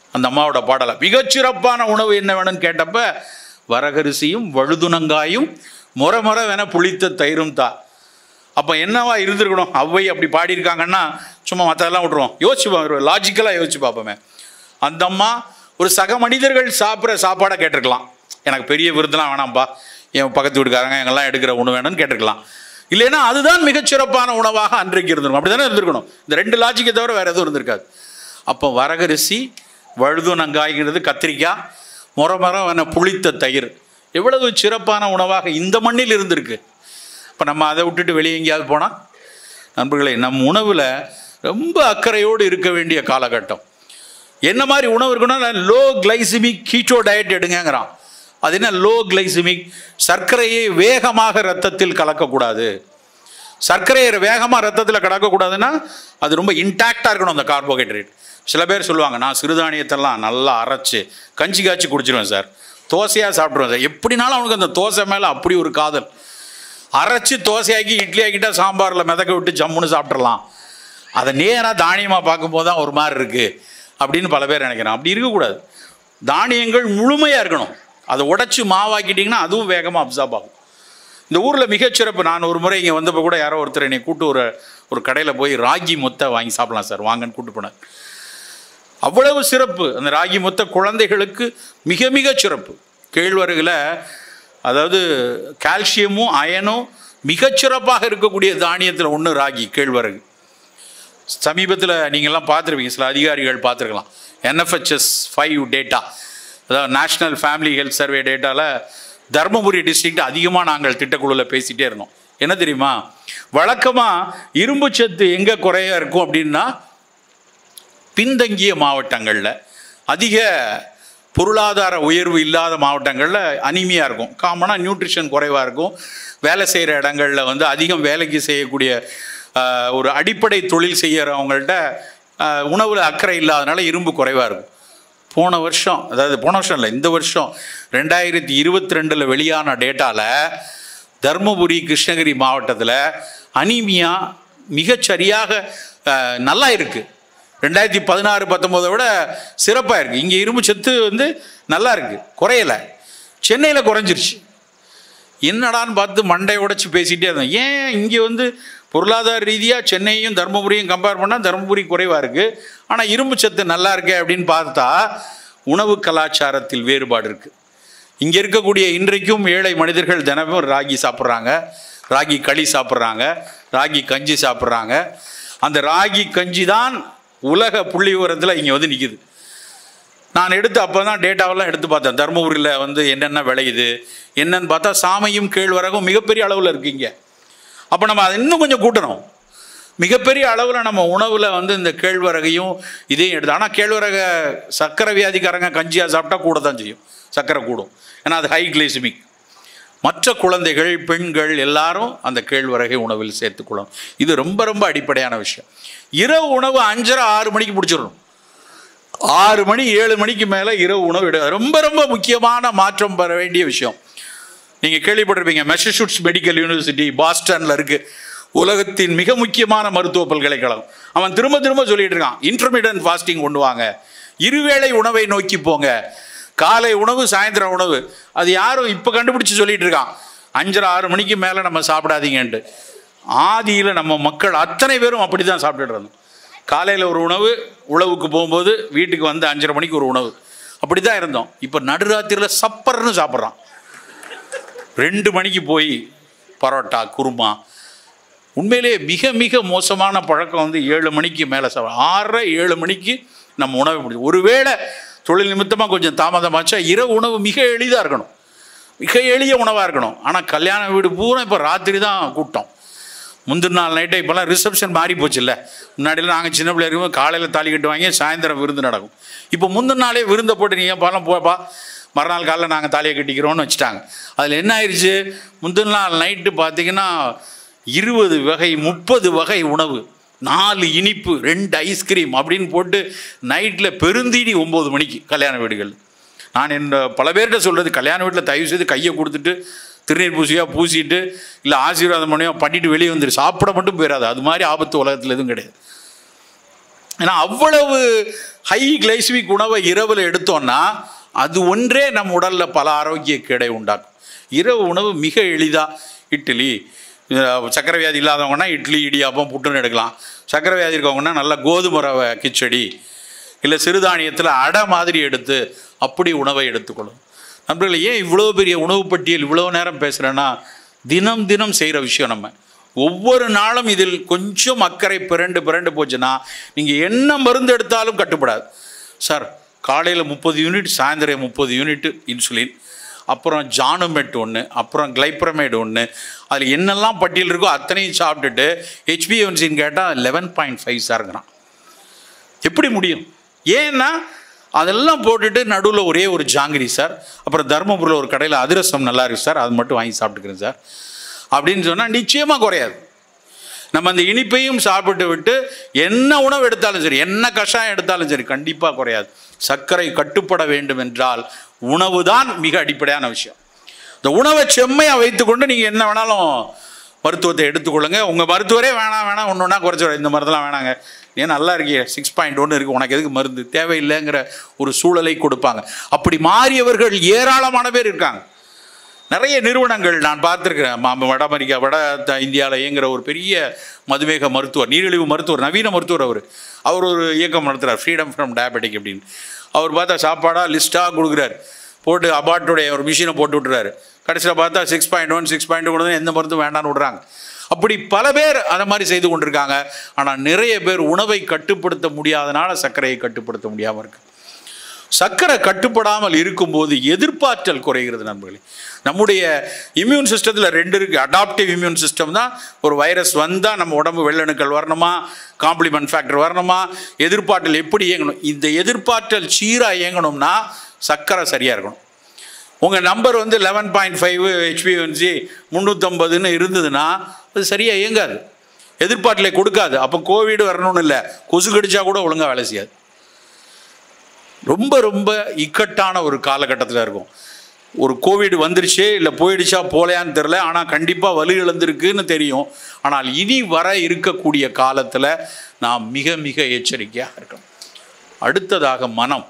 அந்த அம்மாவோட பாடலை மிகச்சிறப்பான உணவு என்ன வேணும்னு கேட்டப்ப வரகரிசியும் வழுதுனங்காயும் முறை முறை வேணா புளித்த தயிரும் தா அப்போ என்னவா இருந்திருக்கணும் அவ்வை அப்படி பாடியிருக்காங்கன்னா சும்மா மற்றதெல்லாம் விட்ருவோம் யோசிச்சு பார்ப்போம் லாஜிக்கலாக யோசிச்சு பார்ப்போமே அந்த அம்மா ஒரு சக மனிதர்கள் சாப்பிட்ற சாப்பாடை கேட்டிருக்கலாம் எனக்கு பெரிய விருதுலாம் வேணாம்ப்பா என் பக்கத்து வீட்டுக்காரங்க எங்கெல்லாம் எடுக்கிற உணவு வேணும்னு கேட்டிருக்கலாம் இல்லைன்னா அதுதான் மிகச்சிறப்பான உணவாக அன்றைக்கு இருந்திருக்கும் அப்படி தானே இருந்திருக்கணும் இந்த ரெண்டு லாஜிக்கை தவிர வேறு எதுவும் இருந்திருக்காது அப்போ வரகரிசி வழுதுனங்காய்ங்கிறது கத்திரிக்காய் முறை முறை வேண புளித்த தயிர் எவ்வளவு சிறப்பான உணவாக இந்த மண்ணில் இருந்திருக்கு இப்போ நம்ம அதை விட்டுட்டு வெளியே எங்கேயாவது போனால் நண்பர்களே நம் உணவில் ரொம்ப அக்கறையோடு இருக்க வேண்டிய காலகட்டம் என்ன மாதிரி உணவு இருக்குன்னா லோ கிளைசிமிக் கீட்டோ டயட் எடுங்கங்கிறான் அது என்ன லோ கிளைசிமிக் சர்க்கரையை வேகமாக ரத்தத்தில் கலக்கக்கூடாது சர்க்கரையை வேகமாக ரத்தத்தில் கலக்கக்கூடாதுன்னா அது ரொம்ப இன்டாக்டாக இருக்கணும் அந்த கார்போஹைட்ரேட் சில பேர் சொல்லுவாங்க நான் சிறுதானியத்தெல்லாம் நல்லா அரைச்சு கஞ்சி காய்ச்சி குடிச்சிருவேன் சார் தோசையாக சாப்பிட்ருவேன் சார் எப்படினாலும் அவனுக்கு அந்த தோசை மேலே அப்படி ஒரு காதல் அரைச்சி தோசையாக்கி இட்லி ஆக்கிட்டா சாம்பாரில் மிதக்க விட்டு ஜம்முன்னு சாப்பிட்றலாம் அதை நேராக தானியமாக பார்க்கும்போது தான் ஒரு மாதிரி இருக்குது அப்படின்னு பல பேர் நினைக்கிறான் அப்படி இருக்கக்கூடாது தானியங்கள் முழுமையாக இருக்கணும் அதை உடைச்சி மாவாக்கிட்டிங்கன்னா அதுவும் வேகமாக அப்சார்ப் ஆகும் இந்த ஊரில் மிகச்சிறப்பு நான் ஒரு முறை இங்கே வந்தப்போ கூட யாரோ ஒருத்தர் என்னை கூட்டு ஒரு ஒரு கடையில் போய் ராகி முத்தை வாங்கி சாப்பிடலாம் சார் வாங்கன்னு கூட்டு போனார் அவ்வளவு சிறப்பு அந்த ராகி முத்த குழந்தைகளுக்கு மிக மிக சிறப்பு கேழ்வரகுல அதாவது கால்சியமும் அயனும் மிகச்சிறப்பாக இருக்கக்கூடிய தானியத்தில் ஒன்று ராகி கேழ்வரகு சமீபத்தில் நீங்கள்லாம் பார்த்துருப்பீங்க சில அதிகாரிகள் பார்த்துருக்கலாம் என்எஃப்ஹெச்எஸ் ஃபைவ் டேட்டா அதாவது நேஷ்னல் ஃபேமிலி ஹெல்த் சர்வே டேட்டாவில் தருமபுரி டிஸ்ட்ரிக்ட் அதிகமாக நாங்கள் திட்டக்குழுவில் பேசிகிட்டே இருந்தோம் என்ன தெரியுமா வழக்கமாக இரும்பு சத்து எங்கே குறையா இருக்கும் அப்படின்னா பின்தங்கிய மாவட்டங்களில் அதிக பொருளாதார உயர்வு இல்லாத மாவட்டங்களில் அனிமியாக இருக்கும் காமனாக நியூட்ரிஷன் குறைவாக இருக்கும் வேலை செய்கிற இடங்களில் வந்து அதிகம் வேலைக்கு செய்யக்கூடிய ஆஹ், ஒரு அடிப்படை தொழில் செய்கிறவங்கள்ட்ட உணவில் அக்கறை இல்லாதனால இரும்பு குறைவாக இருக்கும் போன வருஷம் அதாவது போன வருஷம் இல்லை இந்த வருஷம் ரெண்டாயிரத்தி இருபத்தி ரெண்டில் வெளியான டேட்டாவில் தருமபுரி கிருஷ்ணகிரி மாவட்டத்தில் அனீமியா மிகச்சரியாக அஹ், நல்லா இருக்குது ரெண்டாயிரத்தி பதினாறு பத்தொம்போதை விட சிறப்பாக இருக்குது இங்கே இரும்பு சத்து வந்து நல்லா இருக்குது குறையலை சென்னையில் குறைஞ்சிருச்சு என்னடான்னு பார்த்து மண்டை உடைச்சி பேசிகிட்டே இருந்தோம் ஏன் இங்கே வந்து பொருளாதார ரீதியாக சென்னையும் தருமபுரியும் கம்பேர் பண்ணால் தருமபுரி குறைவாக இருக்குது ஆனால் இரும்பு சத்து நல்லா இருக்கே அப்படின்னு பார்த்தா உணவு கலாச்சாரத்தில் வேறுபாடு இருக்குது இங்கே இருக்கக்கூடிய இன்றைக்கும் ஏழை மனிதர்கள் தினமும் ராகி சாப்பிட்றாங்க ராகி களி சாப்பிட்றாங்க ராகி கஞ்சி சாப்பிட்றாங்க அந்த ராகி கஞ்சி தான் உலக புள்ளி விவரத்தில் இங்கே வந்து நிற்கிது நான் எடுத்து அப்போ தான் டேட்டாவெல்லாம் எடுத்து பார்த்தேன் தருமபுரியில் வந்து என்னென்ன விளையுது என்னன்னு பார்த்தா சாமையும் கேழ்வரகும் மிகப்பெரிய அளவில் இருக்கு இங்கே அப்போ நம்ம அதை இன்னும் கொஞ்சம் கூட்டணும் மிகப்பெரிய அளவில் நம்ம உணவில் வந்து இந்த கேழ்வரகையும் இதையும் எடுத்து ஆனால் கேழ்வரக சர்க்கரை வியாதிக்காரங்க கஞ்சியாக சாப்பிட்டா கூட தான் செய்யும் சர்க்கரை கூடும் ஏன்னா அது ஹை கிளைசிமிக் மற்ற குழந்தைகள் பெண்கள் எல்லாரும் அந்த கேழ்வரகை உணவில் சேர்த்துக்கொள்ளணும் இது ரொம்ப ரொம்ப அடிப்படையான விஷயம் இரவு உணவு அஞ்சரை ஆறு மணிக்கு முடிச்சிடணும் ஆறு மணி ஏழு மணிக்கு மேலே இரவு உணவு எடு ரொம்ப ரொம்ப முக்கியமான மாற்றம் பெற வேண்டிய விஷயம் நீங்கள் கேள்விப்பட்டிருப்பீங்க மெசசூட்ஸ் மெடிக்கல் யூனிவர்சிட்டி பாஸ்டனில் இருக்குது உலகத்தின் மிக முக்கியமான மருத்துவ பல்கலைக்கழகம் அவன் திரும்ப திரும்ப சொல்லிட்டு இருக்கான் இன்டர்மீடியன்ட் ஃபாஸ்டிங் கொண்டு வாங்க இருவேளை உணவை நோக்கி போங்க காலை உணவு சாயந்தரம் உணவு அது யாரும் இப்போ கண்டுபிடிச்சு சொல்லிட்டு இருக்கான் அஞ்சரை ஆறு மணிக்கு மேலே நம்ம சாப்பிடாதீங்கன்ட்டு ஆதியில் நம்ம மக்கள் அத்தனை பேரும் அப்படி தான் சாப்பிட்டுட்டு இருந்தோம் காலையில் ஒரு உணவு உழவுக்கு போகும்போது வீட்டுக்கு வந்து அஞ்சரை மணிக்கு ஒரு உணவு அப்படி தான் இருந்தோம் இப்போ நடுராத்திரியில் சப்பர்னு சாப்பிட்றான் ரெண்டு மணிக்கு போய் பரோட்டா குருமா உண்மையிலே மிக மிக மோசமான பழக்கம் வந்து ஏழு மணிக்கு மேலே சாப்பிட ஆறரை ஏழு மணிக்கு நம்ம உணவு முடியும் ஒருவேளை தொழில் நிமித்தமாக கொஞ்சம் தாமதமாச்சா இரவு உணவு மிக எளிதாக இருக்கணும் மிக எளிய உணவாக இருக்கணும் ஆனால் கல்யாண வீடு பூரா இப்போ ராத்திரி தான் கூட்டம் முந்தின நாள் நைட்டே இப்போல்லாம் ரிசப்ஷன் மாறி போச்சுல்ல முன்னாடிலாம் நாங்கள் சின்ன பிள்ளை இருக்கும்போது காலையில் தாலி கட்டுவாங்க சாயந்தரம் விருந்து நடக்கும் இப்போ முந்தின நாளே விருந்தை போட்டு நீங்கள் பாலம் போப்பா மறுநாள் காலையில் நாங்கள் தாலியை கட்டிக்கிறோம்னு வச்சுட்டாங்க அதில் என்ன ஆயிடுச்சு முந்தின நாள் நைட்டு பார்த்தீங்கன்னா இருபது வகை முப்பது வகை உணவு நாலு இனிப்பு ரெண்டு ஐஸ்கிரீம் அப்படின்னு போட்டு நைட்டில் பெருந்தீனி ஒம்பது மணிக்கு கல்யாண வீடுகள் நான் என் பல பேர்கிட்ட சொல்கிறது கல்யாண வீட்டில் தயவு செய்து கையை கொடுத்துட்டு திருநீர் பூசியாக பூசிட்டு இல்லை ஆசீர்வாதம் பண்ணியோ பண்ணிட்டு வெளியே வந்துரு சாப்பிட மட்டும் போயிடாது அது மாதிரி ஆபத்து உலகத்தில் எதுவும் கிடையாது ஏன்னா அவ்வளவு ஹை கிளைசிமிக் உணவை இரவில் எடுத்தோம்னா அது ஒன்றே நம் உடலில் பல ஆரோக்கிய கேடை உண்டாக்கும் இரவு உணவு மிக எளிதாக இட்லி அஹ் சர்க்கரை வியாதி இல்லாதவங்கன்னா இட்லி இடியாப்பம் புட்டுன்னு எடுக்கலாம் சர்க்கரை வியாதி இருக்கவங்கன்னா நல்லா கோதுமை ரவை கிச்சடி இல்லை சிறுதானியத்தில் அடை மாதிரி எடுத்து அப்படி உணவை எடுத்துக்கொள்ளும் நண்பர்களே ஏன் இவ்வளோ பெரிய உணவு பட்டியல் இவ்வளோ நேரம் பேசுகிறேன்னா தினம் தினம் செய்கிற விஷயம் நம்ம ஒவ்வொரு நாளும் இதில் கொஞ்சம் அக்கறை பிறண்டு பிறண்டு போச்சுன்னா நீங்கள் என்ன மருந்து எடுத்தாலும் கட்டுப்படாது சார் காலையில் முப்பது யூனிட் சாயந்தரம் முப்பது யூனிட் இன்சுலின் அப்புறம் ஜானுமெட் ஒன்று அப்புறம் கிளைப்ரமேட் ஒன்று அதில் என்னெல்லாம் பட்டியல் இருக்கோ அத்தனையும் சாப்பிட்டுட்டு ஹெச்பிஎன்சின்னு கேட்டால் லெவன் பாயிண்ட் ஃபைவ் சார்ங்கிறான் எப்படி முடியும் ஏன்னா அதெல்லாம் போட்டுட்டு நடுவில் ஒரே ஒரு ஜாங்கிரி சார் அப்புறம் தருமபுரியில் ஒரு கடையில் அதிரசம் நல்லா இருக்கு சார் அது மட்டும் வாங்கி சாப்பிட்டுக்கிறேன் சார் அப்படின்னு சொன்னால் நிச்சயமாக குறையாது நம்ம அந்த இனிப்பையும் சாப்பிட்டு விட்டு என்ன உணவு எடுத்தாலும் சரி என்ன கஷாயம் எடுத்தாலும் சரி கண்டிப்பாக குறையாது சர்க்கரை கட்டுப்பட வேண்டும் என்றால் உணவு தான் மிக அடிப்படையான விஷயம் இந்த உணவை செம்மையாக வைத்துக்கொண்டு நீங்கள் என்ன வேணாலும் மருத்துவத்தை எடுத்துக்கொள்ளுங்க உங்கள் மருத்துவரே வேணாம் வேணாம் ஒன்று ஒன்றா குறைச்சி இந்த மருந்தெல்லாம் வேணாங்க ஏன் நல்லா இருக்கியே சிக்ஸ் பாயிண்ட் ஒன்று இருக்குது உனக்கு எதுக்கு மருந்து தேவையில்லைங்கிற ஒரு சூழலை கொடுப்பாங்க அப்படி மாறியவர்கள் ஏராளமான பேர் இருக்காங்க நிறைய நிறுவனங்கள் நான் பார்த்துருக்கிறேன் ம- வட அமெரிக்கா வட த- இந்தியாவில் இயங்குற ஒரு பெரிய மதுமேக மருத்துவர் நீரிழிவு மருத்துவர் நவீன மருத்துவர் அவர் அவர் ஒரு இயக்கம் நடத்துகிறார் ஃப்ரீடம் ஃப்ரம் டயபெட்டிக் அப்படின்னு அவர் பார்த்தா சாப்பாடாக லிஸ்ட்டாக கொடுக்குறாரு போட்டு அபார்ட்டுடைய ஒரு மிஷினை போட்டு விட்டுறாரு கடைசியில் பார்த்தா six point one six point கொடுத்து எந்த மருந்தும் வேண்டாம்னு விடுறாங்க அப்படி பல பேர் அதை மாதிரி செய்து கொண்டிருக்காங்க ஆனால் நிறைய பேர் உணவை கட்டுப்படுத்த முடியாதனால சர்க்கரையை கட்டுப்படுத்த முடியாமல் இருக்கு சர்க்கரை கட்டுப்படாமல் இருக்கும்போது எதிர்ப்பாற்றல் குறைகிறது நண்பர்களே நம்முடைய இம்யூன் சிஸ்டத்தில் ரெண்டு இருக்குது அடாப்டிவ் இம்யூன் சிஸ்டம் தான் ஒரு வைரஸ் வந்தால் நம்ம உடம்பு வெள்ளணுக்கள் வரணுமா காம்ப்ளிமெண்ட் ஃபேக்டர் வரணுமா எதிர்ப்பாற்றல் எப்படி இயங்கணும் இந்த எதிர்ப்பாற்றல் சீராக இயங்கணும்னா சர்க்கரை சரியாக இருக்கணும் உங்கள் நம்பர் வந்து லெவன் பாயிண்ட் ஃபைவ் ஹெச்பிஎன்சி முந்நூற்றம்பதுன்னு இருந்ததுன்னா அது சரியாக இயங்காது எதிர்ப்பாற்றலை கொடுக்காது அப்போ கோவிட் வரணும்னு இல்லை கொசு கடிச்சா கூட ஒழுங்காக வேலை செய்யாது ரொம்ப ரொம்ப இக்கட்டான ஒரு காலகட்டத்தில் இருக்கும் ஒரு கோவிட் வந்துருச்சு இல்லை போயிடுச்சா போலையான்னு தெரில ஆனால் கண்டிப்பாக வலு இழந்திருக்குன்னு தெரியும் ஆனால் இனி வர இருக்கக்கூடிய காலத்தில் நாம் மிக மிக எச்சரிக்கையாக இருக்கணும் அடுத்ததாக மனம்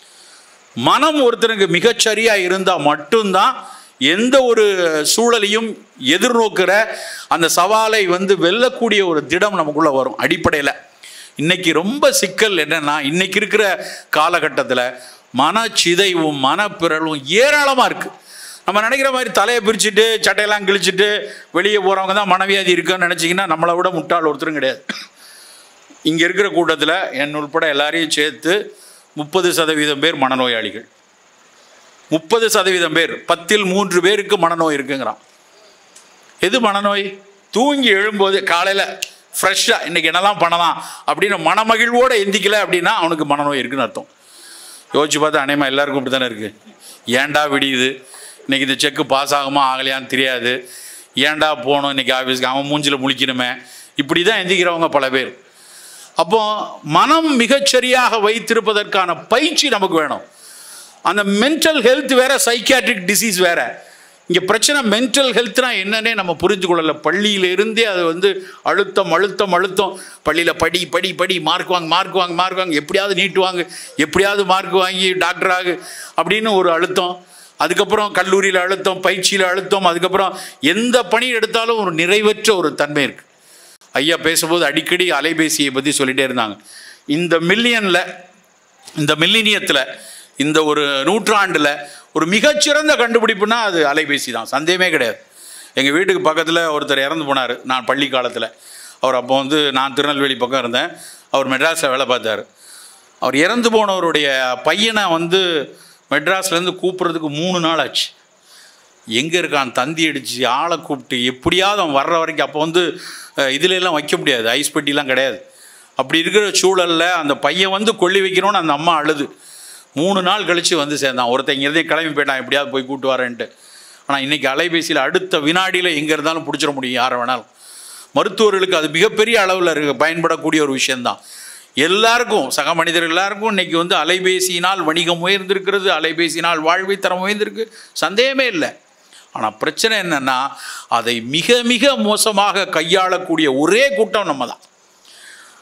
மனம் ஒருத்தனுக்கு மிகச்சரியாக இருந்தால் மட்டும்தான் எந்த ஒரு சூழலையும் எதிர்நோக்கிற அந்த சவாலை வந்து வெல்லக்கூடிய ஒரு திடம் நமக்குள்ளே வரும் அடிப்படையில் இன்னைக்கு ரொம்ப சிக்கல் என்னன்னா இன்னைக்கு இருக்கிற காலகட்டத்தில் மனச்சிதைவும் மனப்பிறலும் ஏராளமாக இருக்குது நம்ம நினைக்கிற மாதிரி தலையை பிரிச்சுட்டு சட்டையெல்லாம் கிழிச்சிட்டு வெளியே போகிறவங்க தான் மனவியாதி இருக்குன்னு நினச்சிங்கன்னா நம்மளை விட முட்டாள் ஒருத்தரும் கிடையாது இங்கே இருக்கிற கூட்டத்தில் என் உள்பட எல்லாரையும் சேர்த்து முப்பது சதவீதம் பேர் மனநோயாளிகள் முப்பது சதவீதம் பேர் பத்தில் மூன்று பேருக்கு மனநோய் இருக்குங்கிறான் எது மனநோய் தூங்கி எழும்போது காலையில் ஃப்ரெஷ்ஷாக இன்னைக்கு என்னெல்லாம் பண்ணலாம் அப்படின்னு மனமகிழ்வோடு எந்திக்கல அப்படின்னா அவனுக்கு மனநோய் இருக்குன்னு அர்த்தம் யோசிச்சு பார்த்தா அநேகமாக எல்லாருக்கும் இப்படி தானே இருக்குது ஏன்டா விடியுது இன்னைக்கு இந்த செக்கு பாஸ் ஆகுமா ஆகலையான்னு தெரியாது ஏன்டா போகணும் இன்னைக்கு ஆஃபீஸ்க்கு அவன் மூஞ்சில் முழிக்கணுமே இப்படி தான் எந்திக்கிறவங்க பல பேர் அப்போ மனம் மிகச்சரியாக வைத்திருப்பதற்கான பயிற்சி நமக்கு வேணும் அந்த மென்டல் ஹெல்த் வேற சைக்கியாட்ரிக் டிசீஸ் வேற இங்கே பிரச்சனை மென்டல் ஹெல்த்னா என்னன்னே நம்ம புரிஞ்சு கொள்ளல பள்ளியில இருந்தே அது வந்து அழுத்தம் அழுத்தம் அழுத்தம் பள்ளியில் படி படி படி மார்க் வாங்க மார்க் வாங்க மார்க் வாங்க எப்படியாவது நீட்டு வாங்க எப்படியாவது மார்க் வாங்கி டாக்டர் ஆகு அப்படின்னு ஒரு அழுத்தம் அதுக்கப்புறம் கல்லூரியில் அழுத்தம் பயிற்சியில் அழுத்தம் அதுக்கப்புறம் எந்த பணி எடுத்தாலும் ஒரு நிறைவற்ற ஒரு தன்மை இருக்குது ஐயா பேசும்போது அடிக்கடி அலைபேசியை பற்றி சொல்லிட்டே இருந்தாங்க இந்த மில்லியனில் இந்த மில்லினியத்தில் இந்த ஒரு நூற்றாண்டில் ஒரு மிகச்சிறந்த கண்டுபிடிப்புனா அது அலைபேசி தான் சந்தேகமே கிடையாது எங்கள் வீட்டுக்கு பக்கத்தில் ஒருத்தர் இறந்து போனார் நான் பள்ளி காலத்தில் அவர் அப்போ வந்து நான் திருநெல்வேலி பக்கம் இருந்தேன் அவர் மெட்ராஸில் வேலை பார்த்தார் அவர் இறந்து போனவருடைய பையனை வந்து மெட்ராஸ்லேருந்து கூப்பிட்றதுக்கு மூணு நாள் ஆச்சு எங்கே இருக்கான் தந்தி அடித்து ஆளை கூப்பிட்டு எப்படியாவது அவன் வர்ற வரைக்கும் அப்போ வந்து அஹ், இதுல எல்லாம் வைக்க முடியாது ஐஸ் பெட்டிலாம் கிடையாது அப்படி இருக்கிற சூழலில் அந்த பையன் வந்து கொல்லி வைக்கணும்னு அந்த அம்மா அழுது மூணு நாள் கழித்து வந்து சேர்ந்தான் ஒருத்தன் இங்கே இருந்தே கிளம்பி போயிட்டான் எப்படியாவது போய் கூட்டு வரேன்ட்டு ஆனால் இன்றைக்கி அலைபேசியில் அடுத்த வினாடியில் எங்கே இருந்தாலும் பிடிச்சிட முடியும் யாரை வேணாலும் மருத்துவர்களுக்கு அது மிகப்பெரிய அளவில் இருக்கு பயன்படக்கூடிய ஒரு விஷயந்தான் எல்லாருக்கும் சக மனிதர்கள் எல்லாருக்கும் இன்னைக்கு வந்து அலைபேசியினால் வணிகம் உயர்ந்திருக்கிறது அலைபேசியினால் வாழ்வை தரம் உயர்ந்திருக்கு சந்தேகமே இல்லை ஆனால் பிரச்சனை என்னன்னா அதை மிக மிக மோசமாக கையாளக்கூடிய ஒரே கூட்டம் நம்ம தான்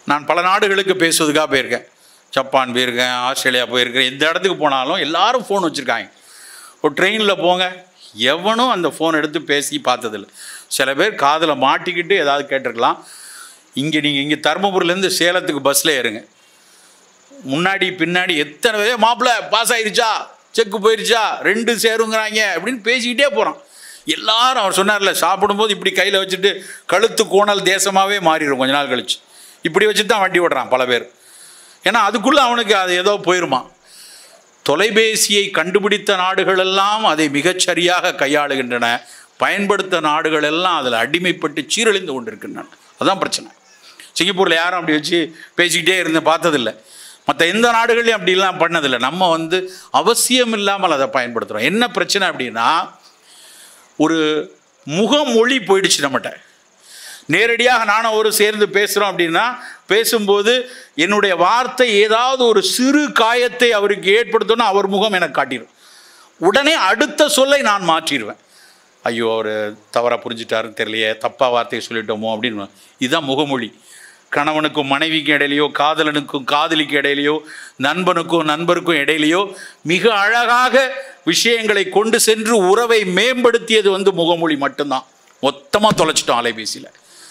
நான் பல நாடுகளுக்கு பேசுவதுக்காக போயிருக்கேன் ஜப்பான் போயிருக்கேன் ஆஸ்திரேலியா போயிருக்கேன் எந்த இடத்துக்கு போனாலும் எல்லாரும் ஃபோன் வச்சுருக்காங்க ஒரு ட்ரெயினில் போங்க எவனும் அந்த ஃபோன் எடுத்து பேசி பார்த்ததில்ல சில பேர் காதில் மாட்டிக்கிட்டு ஏதாவது கேட்டிருக்கலாம் இங்கே நீங்கள் இங்கே தருமபுரிலேருந்து சேலத்துக்கு பஸ்ஸில் ஏறுங்க முன்னாடி பின்னாடி எத்தனை பேர் மாப்பிள்ள பாஸ் ஆயிருச்சா செக்கு போயிருச்சா ரெண்டு சேருங்கிறாங்க அப்படின்னு பேசிக்கிட்டே போகிறான் எல்லாரும் அவர் சொன்னார்ல சாப்பிடும்போது இப்படி கையில் வச்சுட்டு கழுத்து கோணல் தேசமாகவே மாறிடும் கொஞ்ச நாள் கழிச்சு இப்படி வச்சுட்டு தான் வண்டி ஓட்டுறான் பல பேர் ஏன்னா அதுக்குள்ளே அவனுக்கு அது ஏதோ போயிருமா தொலைபேசியை கண்டுபிடித்த நாடுகள் எல்லாம் அதை மிகச்சரியாக கையாளுகின்றன பயன்படுத்த நாடுகள் எல்லாம் அதில் அடிமைப்பட்டு சீரழிந்து கொண்டிருக்கின்றன அதுதான் பிரச்சனை சிங்கப்பூரில் யாரும் அப்படி வச்சு பேசிக்கிட்டே இருந்து பார்த்ததில்லை மற்ற எந்த நாடுகளையும் அப்படிலாம் பண்ணதில்லை நம்ம வந்து அவசியம் இல்லாமல் அதை பயன்படுத்துகிறோம் என்ன பிரச்சனை அப்படின்னா ஒரு முகமொழி போயிடுச்சு நம்மகிட்ட நேரடியாக நானும் ஒரு சேர்ந்து பேசுகிறோம் அப்படின்னா பேசும்போது என்னுடைய வார்த்தை ஏதாவது ஒரு சிறு காயத்தை அவருக்கு ஏற்படுத்தணும் அவர் முகம் எனக்கு காட்டிடும் உடனே அடுத்த சொல்லை நான் மாற்றிடுவேன் ஐயோ அவர் தவறாக புரிஞ்சிட்டாருன்னு தெரியலையே தப்பாக வார்த்தையை சொல்லிட்டோமோ அப்படின்னு இதுதான் முகமொழி கணவனுக்கும் மனைவிக்கும் இடையிலையோ காதலனுக்கும் காதலிக்கு இடையிலையோ நண்பனுக்கும் நண்பருக்கும் இடையிலையோ மிக அழகாக விஷயங்களை கொண்டு சென்று உறவை மேம்படுத்தியது வந்து முகமொழி மட்டும்தான் மொத்தமாக தொலைச்சிட்டோம் அலைபேசியில்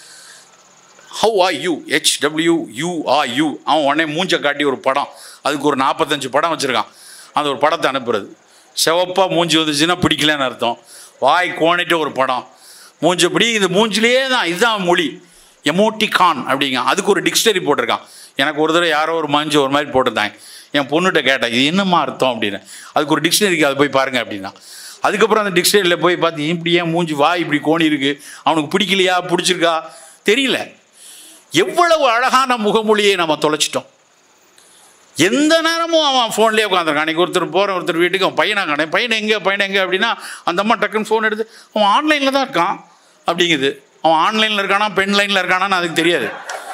how are you H W U R U அவன் உடனே மூஞ்சை காட்டி ஒரு படம் அதுக்கு ஒரு நாற்பத்தஞ்சு படம் வச்சுருக்கான் அந்த ஒரு படத்தை அனுப்புறது சிவப்பாக மூஞ்சி வந்துச்சுன்னா பிடிக்கலன்னு அர்த்தம் வாய் கோணிட்டு ஒரு படம் மூஞ்சி இப்படி இது மூஞ்சிலேயே தான் இதுதான் மொழி எமோட்டிகான் அப்படிங்க அதுக்கு ஒரு டிக்ஷனரி போட்டிருக்கான் எனக்கு ஒரு தடவை யாரோ ஒரு மஞ்சு ஒரு மாதிரி போட்டிருந்தாங்க என் பொண்ணுகிட்ட கேட்டேன் இது என்னம்மா அர்த்தம் அப்படின்னு அதுக்கு ஒரு டிக்ஷனரிக்கு அதை போய் பாருங்க அப்படின்னா அதுக்கப்புறம் அந்த டிக்ஷனரியில் போய் பார்த்து இப்படி ஏன் மூஞ்சி வாய் இப்படி கோணி இருக்கு அவனுக்கு பிடிக்கலையா பிடிச்சிருக்கா தெரியல எவ்வளவு அழகான முகமொழியை நம்ம தொலைச்சிட்டோம் எந்த நேரமும் அவன் ஃபோன்லேயே உட்காந்துருக்கான் அன்றைக்கி ஒருத்தர் போகிற ஒருத்தர் வீட்டுக்கு அவன் பையனாக காணேன் பையன் எங்கே பையன் எங்கே அப்படின்னா அந்த அம்மா டக்குன்னு ஃபோன் எடுத்து அவன் ஆன்லைனில் தான் இருக்கான் அப்படிங்குது அவன் ஆன்லைனில் இருக்கானா பெண் லைனில் இருக்கானான்னு அதுக்கு தெரியாது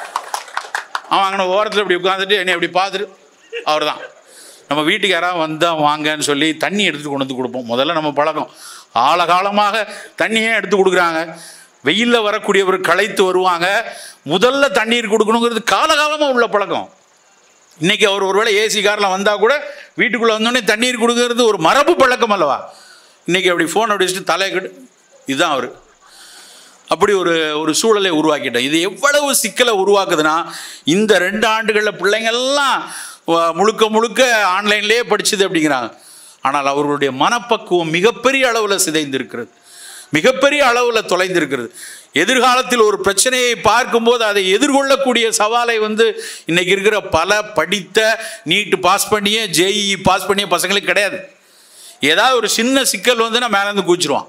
அவன் அங்கே ஓரத்தில் இப்படி உட்காந்துட்டு என்னை இப்படி பார்த்துட்டு அவர் தான் நம்ம வீட்டுக்கு யாராவது வந்தால் வாங்கன்னு சொல்லி தண்ணி எடுத்துட்டு கொண்டு வந்து கொடுப்போம் முதல்ல நம்ம பழக்கம் ஆழகாலமாக தண்ணியே எடுத்து கொடுக்குறாங்க வெயிலில் வரக்கூடியவர் களைத்து வருவாங்க முதல்ல தண்ணீர் கொடுக்கணுங்கிறது காலகாலமாக உள்ள பழக்கம் இன்னைக்கு அவர் ஒருவேளை ஏசி காரில் வந்தால் கூட வீட்டுக்குள்ளே வந்தோடனே தண்ணீர் கொடுக்கறது ஒரு மரபு பழக்கம் அல்லவா இன்னைக்கு அப்படி ஃபோன் அப்படி வச்சுட்டு தலையை கட்டு இதுதான் அவர் அப்படி ஒரு ஒரு சூழலை உருவாக்கிட்டோம் இது எவ்வளவு சிக்கலை உருவாக்குதுன்னா இந்த ரெண்டு ஆண்டுகளில் பிள்ளைங்கள்லாம் வ- முழுக்க முழுக்க ஆன்லைன்லேயே படிச்சுது அப்படிங்கிறாங்க ஆனால் அவர்களுடைய மனப்பக்குவம் மிகப்பெரிய அளவில் சிதைந்திருக்கிறது மிகப்பெரிய அளவில் தொலைந்திருக்கிறது எதிர்காலத்தில் ஒரு பிரச்சனையை பார்க்கும்போது அதை எதிர்கொள்ளக்கூடிய சவாலை வந்து இன்னைக்கு இருக்கிற பல படித்த நீட்டு பாஸ் பண்ணிய ஜேஇஇ பாஸ் பண்ணிய பசங்களுக்கு கிடையாது ஏதாவது ஒரு சின்ன சிக்கல் வந்துன்னா மேலேருந்து கூச்சிருவான்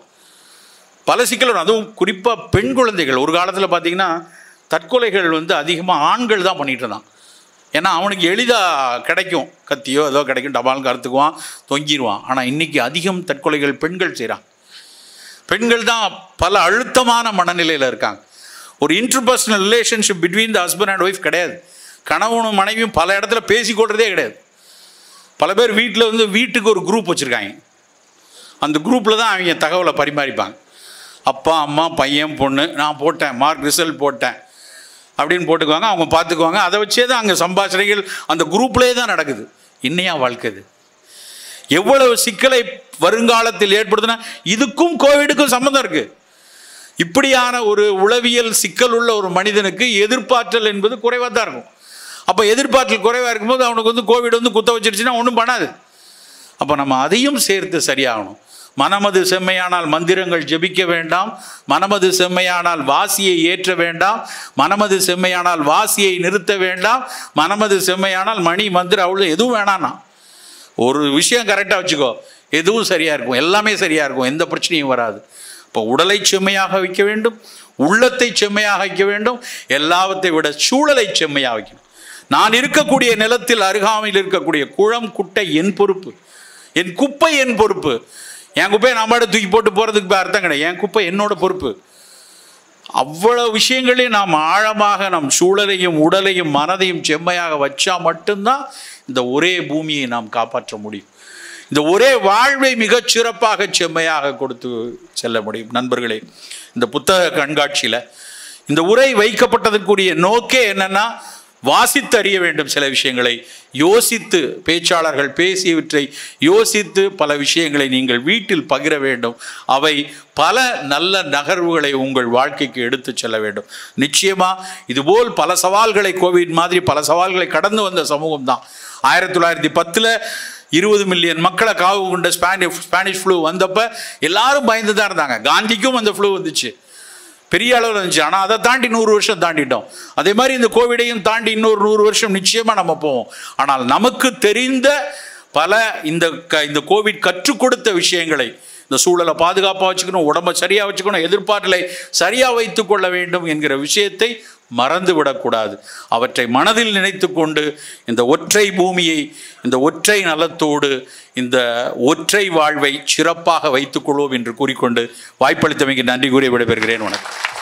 பல சிக்கல் வரும் அதுவும் குறிப்பாக பெண் குழந்தைகள் ஒரு காலத்தில் பார்த்தீங்கன்னா தற்கொலைகள் வந்து அதிகமாக ஆண்கள் தான் பண்ணிட்டு இருந்தான் ஏன்னா அவனுக்கு எளிதாக கிடைக்கும் கத்தியோ ஏதோ கிடைக்கும் டபால் கருத்துக்குவான் தொங்கிடுவான் ஆனால் இன்னைக்கு அதிகம் தற்கொலைகள் பெண்கள் செய்கிறான் பெண்கள் தான் பல அழுத்தமான மனநிலையில் இருக்காங்க ஒரு interpersonal relationship between the husband and wife கிடையாது கணவனும் மனைவியும் பல இடத்துல பேசிக்கொள்றதே கிடையாது பல பேர் வீட்டில் வந்து வீட்டுக்கு ஒரு குரூப் வச்சுருக்காங்க அந்த குரூப்பில் தான் அவங்க தகவலை பரிமாறிப்பாங்க அப்பா அம்மா பையன் பொண்ணு நான் போட்டேன் மார்க் ரிசல்ட் போட்டேன் அப்படின்னு போட்டுக்குவாங்க அவங்க பார்த்துக்குவாங்க அதை வச்சே தான் அங்கே சம்பாஷணைகள் அந்த குரூப்லேயே தான் நடக்குது இன்னையா வாழ்க்கை இது எவ்வளவு சிக்கலை வருங்காலத்தில் ஏற்படுதுன்னா இதுக்கும் கோவிடுக்கும் சம்மந்தம் இருக்கு இப்படியான ஒரு உளவியல் சிக்கல் உள்ள ஒரு மனிதனுக்கு எதிர்பார்த்தல் என்பது குறைவாக தான் இருக்கும் அப்போ எதிர்பார்த்தல் குறைவாக இருக்கும்போது அவனுக்கு வந்து கோவிட் வந்து குத்த வச்சிருச்சுன்னா ஒன்றும் பண்ணாது அப்போ நம்ம அதையும் சேர்த்து சரியாகணும் மனமது செம்மையானால் மந்திரங்கள் ஜெபிக்க வேண்டாம் மனமது செம்மையானால் வாசியை ஏற்ற வேண்டாம் மனமது செம்மையானால் வாசியை நிறுத்த வேண்டாம் மனமது செம்மையானால் மணி மந்திரம் அவ்வளோ எதுவும் வேணான்னா ஒரு விஷயம் கரெக்டாக வச்சுக்கோ எதுவும் சரியாக இருக்கும் எல்லாமே சரியாக இருக்கும் எந்த பிரச்சனையும் வராது இப்போ உடலை செம்மையாக வைக்க வேண்டும் உள்ளத்தை செம்மையாக வைக்க வேண்டும் எல்லாவற்றை விட சூழலை செம்மையாக வைக்கணும் நான் இருக்கக்கூடிய நிலத்தில் அருகாமையில் இருக்கக்கூடிய குளம் குட்டை என் பொறுப்பு என் குப்பை என் பொறுப்பு என் குப்பையை நான் பாட்டு தூக்கி போட்டு போகிறதுக்கு இப்ப அர்த்தம் கிடையாது என் குப்பை என்னோட பொறுப்பு அவ்வளவு விஷயங்களையும் நாம் ஆழமாக நம் சூழலையும் உடலையும் மனதையும் செம்மையாக வச்சா மட்டும்தான் இந்த ஒரே பூமியை நாம் காப்பாற்ற முடியும் இந்த ஒரே வாழ்வை மிகச் சிறப்பாக செம்மையாக கொடுத்து செல்ல முடியும் நண்பர்களே இந்த புத்தக கண்காட்சியில் இந்த உரை வைக்கப்பட்டதற்குரிய நோக்கே என்னன்னா வாசித்து அறிய வேண்டும் சில விஷயங்களை யோசித்து பேச்சாளர்கள் பேசியவற்றை யோசித்து பல விஷயங்களை நீங்கள் வீட்டில் பகிர வேண்டும் அவை பல நல்ல நகர்வுகளை உங்கள் வாழ்க்கைக்கு எடுத்து செல்ல வேண்டும் நிச்சயமா இதுபோல் பல சவால்களை கோவிட் மாதிரி பல சவால்களை கடந்து வந்த சமூகம் தான் ஆயிரத்தி தொள்ளாயிரத்தி பத்தில் இருபது மில்லியன் மக்களை காவு கொண்ட ஸ்பானிஷ் ஸ்பானிஷ் ஃப்ளூ வந்தப்ப எல்லாரும் பயந்து தான் இருந்தாங்க காந்திக்கும் அந்த ஃப்ளூ வந்துச்சு பெரிய அளவில் இருந்துச்சு ஆனால் அதை தாண்டி நூறு வருஷம் தாண்டிட்டோம் அதே மாதிரி இந்த கோவிடையும் தாண்டி இன்னொரு நூறு வருஷம் நிச்சயமாக நம்ம போவோம் ஆனால் நமக்கு தெரிந்த பல இந்த க இந்த கோவிட் கற்றுக் கொடுத்த விஷயங்களை இந்த சூழலை பாதுகாப்பாக வச்சுக்கணும் உடம்பை சரியாக வச்சுக்கணும் எதிர்பார்த்தலை சரியாக வைத்துக் கொள்ள வேண்டும் என்கிற விஷயத்தை மறந்து விடக்கூடாது அவற்றை மனதில் நினைத்து கொண்டு இந்த ஒற்றை பூமியை இந்த ஒற்றை நலத்தோடு இந்த ஒற்றை வாழ்வை சிறப்பாக வைத்துக்கொள்வோம் என்று கூறிக்கொண்டு வாய்ப்பளித்தமைக்கு நன்றி கூறி விடைபெறுகிறேன் வணக்கம்